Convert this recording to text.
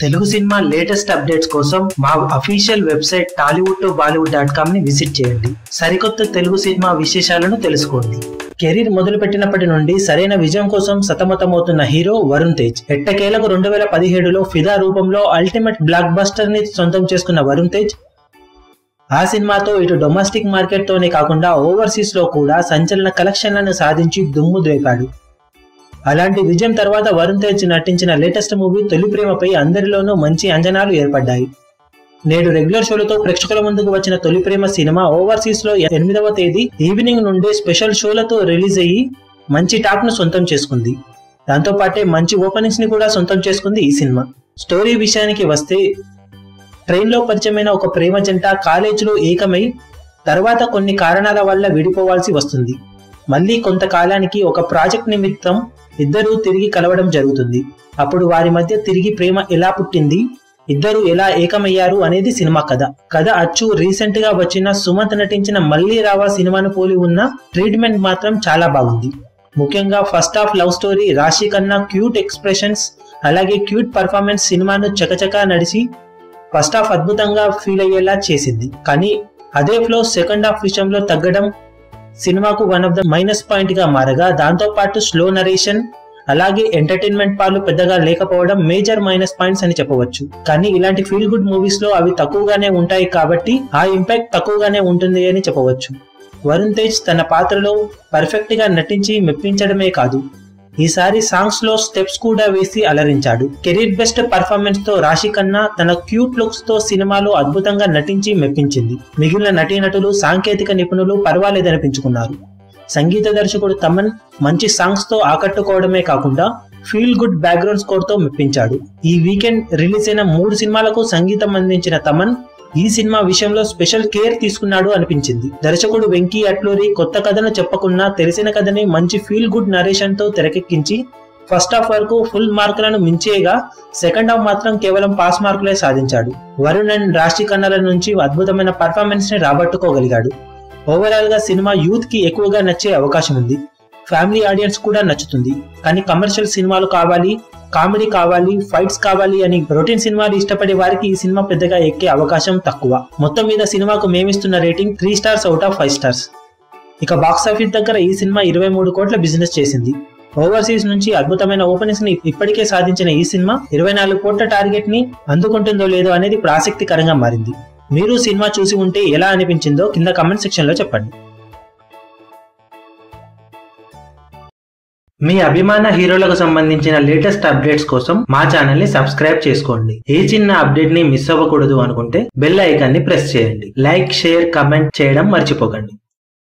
Telugu cinema latest updates కోసం మా official website Tollywood to Bollywood dot com ని visit చేయండి సరికొత్త తెలుగు సినిమా విశేషాలను తెలుసుకోండి కెరీర్ మొదలుపెట్టినప్పటి నుండి సరైన విజయం కోసం సతమతమవుతున్న హీరో వరుణ్ తేజ్ ఎట్టకేలకు రెండు వేల పదిహేడులో ఫిదా రూపంలో అల్టిమేట్ బ్లాక్ బస్టర్ ని సొంతం చేసుకున్న వరుణ్ తేజ్ ఆ సినిమాతో ఇటు డొమెస్టిక్ మార్కెట్ తోనే కాకుండా ఓవర్సీస్ లో కూడా సంచలన కలెక్షన్లను సాధించి దుమ్ము ద్రేపాడు అలాంటి విజయం తర్వాత వరుణ్ తేజ్ నటించిన లేటెస్ట్ మూవీ తొలి ప్రేమపై అందరిలోనూ మంచి అంచనాలు ఏర్పడ్డాయి నేడు రెగ్యులర్ షోలతో ప్రేక్షకుల ముందుకు వచ్చిన తొలి ప్రేమ సినిమా ఓవర్సీస్ లో ఎనిమిదవ తేదీ ఈవినింగ్ నుండి స్పెషల్ షోలతో రిలీజ్ అయ్యి మంచి టాక్ ను సొంతం చేసుకుంది దాంతో పాటే మంచి ఓపెనింగ్స్ ని కూడా సొంతం చేసుకుంది ఈ సినిమా స్టోరీ విషయానికి వస్తే ట్రైన్లో పరిచయమైన ఒక ప్రేమ జంట కాలేజీలో ఏకమై తర్వాత కొన్ని కారణాల వల్ల విడిపోవాల్సి వస్తుంది మళ్ళీ కొంతకాలానికి ఒక ప్రాజెక్ట్ నిమిత్తం ఇద్దరూ తిరిగి కలవడం జరుగుతుంది అప్పుడు వారి మధ్య తిరిగి ప్రేమ ఎలా పుట్టింది ఇద్దరు ఎలా ఏకమయ్యారు అనేది సినిమా కథ కథ అచ్చు రీసెంట్ గా వచ్చిన సుమంత్ నటించిన మళ్ళీ రావా సినిమాను పోలి ఉన్న ట్రీట్మెంట్ మాత్రం చాలా బాగుంది ముఖ్యంగా first half love story Raashi Khanna cute expressions అలాగే క్యూట్ పర్ఫార్మెన్స్ సినిమాను చకచకా నడిచి ఫస్ట్ హాఫ్ అద్భుతంగా ఫీల్ అయ్యేలా చేసింది కానీ అదే ఫ్లో సెకండ్ హాఫ్ విషయంలో తగ్గడం సినిమాకు one of the minus point గా మారగా దాంతో పాటు స్లో నరేషన్ అలాగే ఎంటర్టైన్మెంట్ పాలు పెద్దగా లేకపోవడం మేజర్ మైనస్ పాయింట్స్ అని చెప్పవచ్చు కానీ ఇలాంటి ఫీల్ గుడ్ మూవీస్ లో అవి తక్కువగానే ఉంటాయి కాబట్టి ఆ ఇంపాక్ట్ తక్కువగానే ఉంటుంది అని చెప్పవచ్చు వరుణ్ తేజ్ తన పాత్రలో పర్ఫెక్ట్ గా నటించి మెప్పించడమే కాదు ఈసారి సాంగ్స్ లో స్టెప్స్ కూడా వేసి అలరించాడు కెరీర్ బెస్ట్ పర్ఫార్మెన్స్ తో రాశి కన్నా తన క్యూట్ లుక్స్ తో సినిమాలో అద్భుతంగా నటించి మెప్పించింది మిగిలిన నటీనటులు సాంకేతిక నిపుణులు పర్వాలేదనిపించుకున్నారు సంగీత దర్శకుడు తమన్ మంచి సాంగ్స్ తో ఆకట్టుకోవడమే కాకుండా ఫీల్ గుడ్ బ్యాక్గ్రౌండ్ స్కోర్ తో మెప్పించాడు ఈ వీకెండ్ రిలీజ్ అయిన మూడు సినిమాలకు సంగీతం అందించిన తమన్ ఈ సినిమా విషయంలో స్పెషల్ కేర్ తీసుకున్నాడు అనిపించింది దర్శకుడు వెంకీ అట్లూరి కొత్త కథను చెప్పకున్నా తెలిసిన కథని మంచి ఫీల్ గుడ్ నరేషన్ తో తెరకెక్కించి ఫస్ట్ హాఫ్ వరకు ఫుల్ మార్కులను మించేయగా సెకండ్ హాఫ్ మాత్రం కేవలం పాస్ మార్కులే సాధించాడు వరుణ్ అండ్ రాశి కన్నల నుంచి అద్భుతమైన పర్ఫార్మెన్స్ ని రాబట్టుకోగలిగాడు ఓవరాల్ గా సినిమా యూత్ కి ఎక్కువగా నచ్చే అవకాశం ఉంది ఫ్యామిలీ ఆడియన్స్ కూడా నచ్చుతుంది కానీ కమర్షియల్ సినిమాలు కావాలి కామెడీ కావాలి ఫైట్స్ కావాలి అని రొటీన్ సినిమాలు ఇష్టపడే వారికి ఈ సినిమా పెద్దగా ఎక్కే అవకాశం తక్కువ మొత్తం మీద సినిమాకు మేమిస్తున్న rating three stars out of five stars ఇక బాక్స్ ఆఫీస్ దగ్గర ఈ సినిమా ఇరవై మూడు కోట్ల బిజినెస్ చేసింది ఓవర్సీస్ నుంచి అద్భుతమైన ఓపెనింగ్స్ ని ఇప్పటికే సాధించిన ఈ సినిమా ఇరవై నాలుగు కోట్ల టార్గెట్ ని అందుకుంటుందో లేదో అనేది ఇప్పుడు ఆసక్తికరంగా మారింది మీరు సినిమా చూసి ఉంటే ఎలా అనిపించిందో కింద కమెంట్ సెక్షన్ లో చెప్పండి మీ అభిమాన హీరోలకు సంబంధించిన లేటెస్ట్ అప్డేట్స్ కోసం మా ఛానల్ ని సబ్స్క్రైబ్ చేసుకోండి ఏ చిన్న అప్డేట్ ని మిస్ అవ్వకూడదు అనుకుంటే బెల్ ఐకాన్ ని ప్రెస్ చేయండి లైక్ షేర్ కమెంట్ చేయడం మర్చిపోకండి